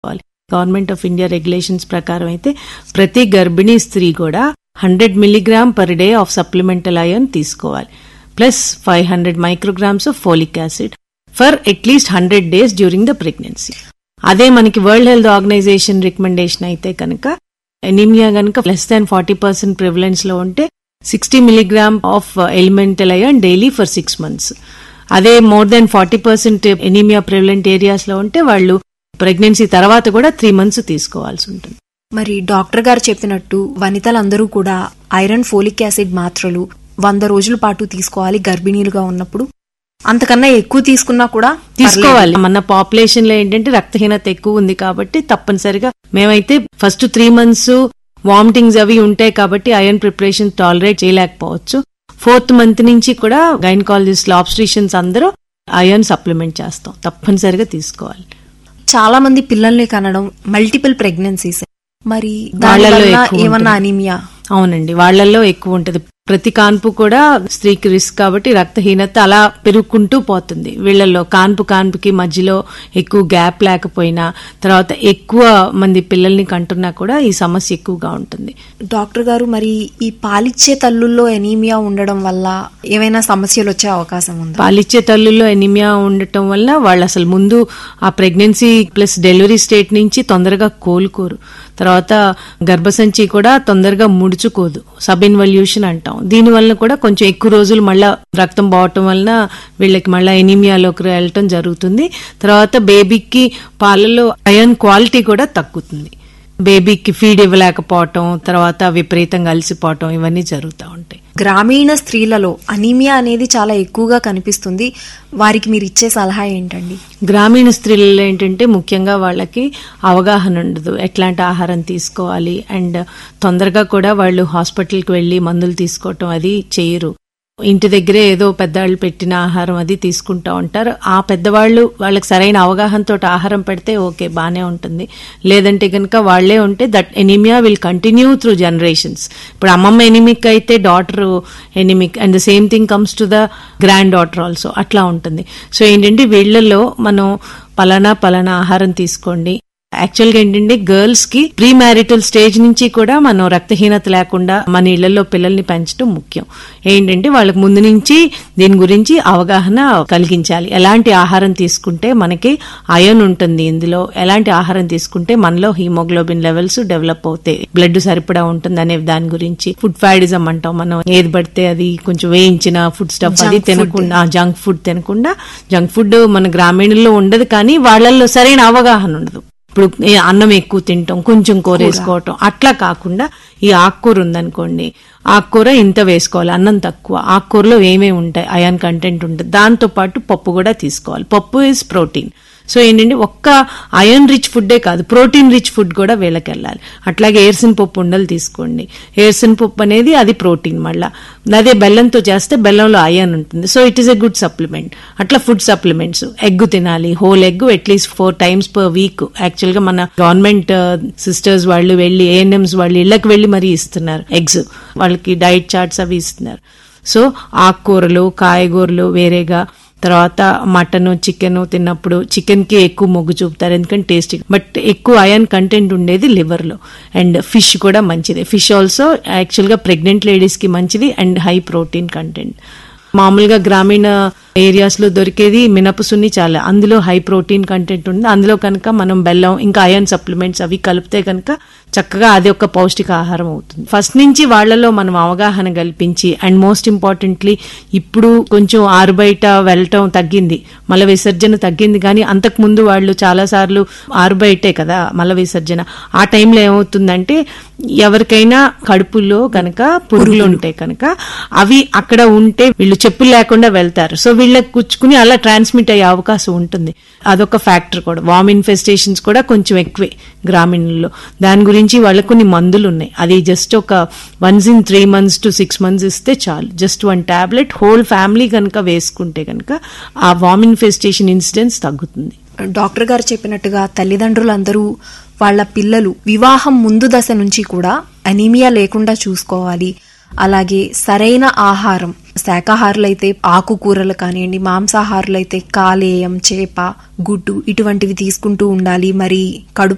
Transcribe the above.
Government of India regulations ప్రకారం అయితే ప్రతి గర్భిణీ స్త్రీ కూడా hundred milligram per day of supplemental iron తీసుకోవాలి plus five hundred micrograms of folic acid for at least hundred days during the pregnancy అదే మనకి వరల్డ్ హెల్త్ ఆర్గనైజేషన్ రికమెండేషన్ అయితే కనుక ఎనీమియా కనుక less than forty percent prevalence లో ఉంటే sixty milligram of elemental iron daily for six months అదే more than forty percent anaemia prevalent areas లో ఉంటే వాళ్ళు ప్రెగ్నెన్సీ తర్వాత కూడా త్రీ మంత్స్ తీసుకోవాల్సి ఉంటుంది మరి డాక్టర్ గారు చెప్పినట్టు వనితలందరూ కూడా ఐరన్ ఫోలిక్ యాసిడ్ మాత్రలు వంద రోజుల పాటు తీసుకోవాలి గర్భిణీలుగా ఉన్నప్పుడు అంతకన్నా ఎక్కువ తీసుకున్నా కూడా తీసుకోవాలి మన పాపులేషన్ లో ఏంటంటే రక్తహీనత ఎక్కువ ఉంది కాబట్టి తప్పనిసరిగా మేమైతే ఫస్ట్ త్రీ మంత్స్ వామిటింగ్స్ అవి ఉంటాయి కాబట్టి ఐరన్ ప్రిపరేషన్ టాలరేట్ చేయలేకపోవచ్చు ఫోర్త్ మంత్ నుంచి కూడా గైనకాలజిస్ట్ ఆబ్స్ట్రిషన్స్ అందరూ ఐరన్ సప్లిమెంట్ చేస్తాం తప్పనిసరిగా తీసుకోవాలి చాలా మంది పిల్లల్ని కనడం మల్టిపుల్ ప్రెగ్నెన్సీస్ మరి వాళ్ళల్లో దానివల్ల ఎక్కువ ఏమన్నా ఉంటుంది. అనీమియా అవునండి వాళ్ళల్లో ఎక్కువ ఉంటది ప్రతి కాన్పు కూడా స్త్రీకి రిస్క్ కాబట్టి రక్తహీనత అలా పెరుగుకుంటూ పోతుంది వీళ్ళల్లో కాన్పు కాన్పుకి మధ్యలో ఎక్కువ గ్యాప్ లేకపోయినా తర్వాత ఎక్కువ మంది పిల్లల్ని కంటున్నా కూడా ఈ సమస్య ఎక్కువగా ఉంటుంది డాక్టర్ గారు మరి ఈ పాలిచ్చే తల్లుల్లో ఎనీమియా ఉండడం వల్ల ఏమైనా సమస్యలు వచ్చే అవకాశం ఉందా పాలిచ్చే తల్లుల్లో ఎనిమియా ఉండటం వల్ల వాళ్ళు అసలు ముందు ఆ ప్రెగ్నెన్సీ ప్లస్ డెలివరీ స్టేట్ నుంచి తొందరగా కోలుకోరు తర్వాత గర్భసంచి కూడా తొందరగా ముడుచుకోదు సబ్ ఇన్వల్యూషన్ అంటాం దీని వలన కూడా కొంచెం ఎక్కువ రోజులు మళ్ళా రక్తం పోవటం వలన వీళ్ళకి మళ్ళా ఎనీమియాలోకి వెళ్ళటం జరుగుతుంది తర్వాత బేబీకి పాలలో అయర్న్ క్వాలిటీ కూడా తగ్గుతుంది బేబీకి ఫీడ్ ఇవ్వలేకపోవటం తర్వాత విపరీతంగా అలసిపోవటం ఇవన్నీ జరుగుతూ ఉంటాయి గ్రామీణ స్త్రీలలో అనీమియా అనేది చాలా ఎక్కువగా కనిపిస్తుంది వారికి మీరు ఇచ్చే సలహా ఏంటండి గ్రామీణ స్త్రీలలో ఏంటంటే ముఖ్యంగా వాళ్ళకి అవగాహన ఉండదు ఎట్లాంటి ఆహారం తీసుకోవాలి అండ్ తొందరగా కూడా వాళ్ళు హాస్పిటల్కి వెళ్ళి మందులు తీసుకోవటం అది చేయరు ఇంటి దగ్గరే ఏదో పెద్దవాళ్ళు పెట్టిన ఆహారం అది తీసుకుంటా ఉంటారు ఆ పెద్దవాళ్ళు వాళ్ళకి సరైన అవగాహనతో ఆహారం పెడితే ఓకే బానే ఉంటుంది లేదంటే కనుక వాళ్లే ఉంటే that anaemia will continue through generations ఇప్పుడు అమ్మమ్మ ఎనిమిక్ అయితే daughter anaemic and the same thing comes to the granddaughter also అట్లా ఉంటుంది సో ఏంటంటే వీళ్ళల్లో మనం పలానా పలానా ఆహారం తీసుకోండి యాక్చువల్గా ఏంటంటే గర్ల్స్ కి ప్రీ మ్యారిటల్ స్టేజ్ నుంచి కూడా మనం రక్తహీనత లేకుండా మన ఇళ్లలో పిల్లల్ని పెంచడం ముఖ్యం ఏంటంటే వాళ్ళకి ముందు నుంచి దీని గురించి అవగాహన కలిగించాలి ఎలాంటి ఆహారం తీసుకుంటే మనకి అయన్ ఉంటుంది ఇందులో ఎలాంటి ఆహారం తీసుకుంటే మనలో హీమోగ్లోబిన్ లెవెల్స్ డెవలప్ అవుతాయి బ్లడ్ సరిపడా ఉంటుంది అనే దాని గురించి ఫుడ్ ఫ్యాడిజం అంటాం మనం ఏది పడితే అది కొంచెం వేయించిన ఫుడ్ స్టఫ్ అది తినకుండా జంక్ ఫుడ్ తినకుండా జంక్ ఫుడ్ మన గ్రామీణుల్లో ఉండదు కానీ వాళ్ళల్లో సరైన అవగాహన ఉండదు ఇప్పుడు ఏ అన్నం ఎక్కువ తింటాం కొంచెం కూర వేసుకోవటం అట్లా కాకుండా ఈ ఆకుకూర ఉందనుకోండి ఆకుకూర ఇంత వేసుకోవాలి అన్నం తక్కువ ఆకుకూరలో ఏమేమి ఉంటాయి అయాన్ కంటెంట్ ఉంటుంది దాంతో పాటు పప్పు కూడా తీసుకోవాలి పప్పు ఇస్ ప్రోటీన్ సో ఏంటంటే ఒక్క అయర్న్ రిచ్ ఫుడ్డే కాదు ప్రోటీన్ రిచ్ ఫుడ్ కూడా వీళ్ళకి వెళ్ళాలి అట్లాగే ఏర్సిన పప్పు ఉండలు తీసుకోండి ఏర్సిన పప్పు అనేది అది ప్రోటీన్ మళ్ళా అదే బెల్లంతో చేస్తే బెల్లంలో అయర్న్ ఉంటుంది so it is a good supplement అట్లా ఫుడ్ సప్లిమెంట్స్ ఎగ్ తినాలి whole egg at least four times per week actual గా మన గవర్నమెంట్ సిస్టర్స్ వాళ్ళు వెళ్ళి ఏఎన్ఎంస్ వాళ్ళు ఇళ్లకు వెళ్ళి మరీ ఇస్తున్నారు ఎగ్స్ వాళ్ళకి డైట్ చార్ట్స్ అవి ఇస్తున్నారు సో ఆకుకూరలు కాయగూరలు వేరేగా తర్వాత మటన్ చికెన్ తిన్నప్పుడు చికెన్ కి ఎక్కువ మొగ్గు చూపుతారు ఎందుకంటే టేస్ట్ బట్ ఎక్కువ అయన్ కంటెంట్ ఉండేది లివర్ లో అండ్ ఫిష్ కూడా మంచిది ఫిష్ ఆల్సో యాక్చువల్ గా ప్రెగ్నెంట్ లేడీస్ కి మంచిది అండ్ హై ప్రోటీన్ కంటెంట్ మామూలుగా గ్రామీణ ఏరియాస్ లో దొరికేది మినపసున్ని చాలా అందులో హై ప్రోటీన్ కంటెంట్ ఉంది అందులో కనుక మనం బెల్లం ఇంకా అయర్న్ సప్లిమెంట్స్ అవి కలిపితే కనుక చక్కగా అది ఒక పౌష్టిక ఆహారం అవుతుంది ఫస్ట్ నుంచి వాళ్ళలో మనం అవగాహన కల్పించి అండ్ మోస్ట్ ఇంపార్టెంట్లీ ఇప్పుడు కొంచెం ఆరు బయట వెళ్ళటం తగ్గింది మల విసర్జన తగ్గింది కానీ అంతకు ముందు వాళ్ళు చాలా సార్లు ఆరు బయటే కదా మల విసర్జన ఆ టైంలో ఏమవుతుందంటే ఎవరికైనా కడుపులో కనుక పురుగులు ఉంటాయి కనుక అవి అక్కడ ఉంటే వీళ్ళు చెప్పులు లేకుండా వెళ్తారు సో వీళ్ళకి గుచ్చుకుని అలా ట్రాన్స్మిట్ అయ్యే అవకాశం ఉంటుంది అదొక ఫ్యాక్టర్ కూడా వామ్ ఇన్ఫెస్టేషన్స్ కూడా కొంచెం ఎక్కువే గ్రామీణుల్లో దాని గురించి వాళ్ళకి కొన్ని మందులు ఉన్నాయి అది జస్ట్ ఒక once in three months to six months ఇస్తే చాలు just one tablet whole family కనుక వేసుకుంటే కనుక ఆ వామ్ ఇన్ఫెస్టేషన్ ఇన్సిడెన్స్ తగ్గుతుంది డాక్టర్ గారు చెప్పినట్టుగా తల్లిదండ్రులందరూ వాళ్ళ పిల్లలు వివాహం ముందు దశ నుంచి కూడా అనీమియా లేకుండా చూసుకోవాలి అలాగే సరైన ఆహారం శాకాహారులైతే ఆకుకూరలు కానివ్వండి మాంసాహారులైతే కాలేయం చేప గుడ్డు ఇటువంటివి తీసుకుంటూ ఉండాలి మరి కడుపు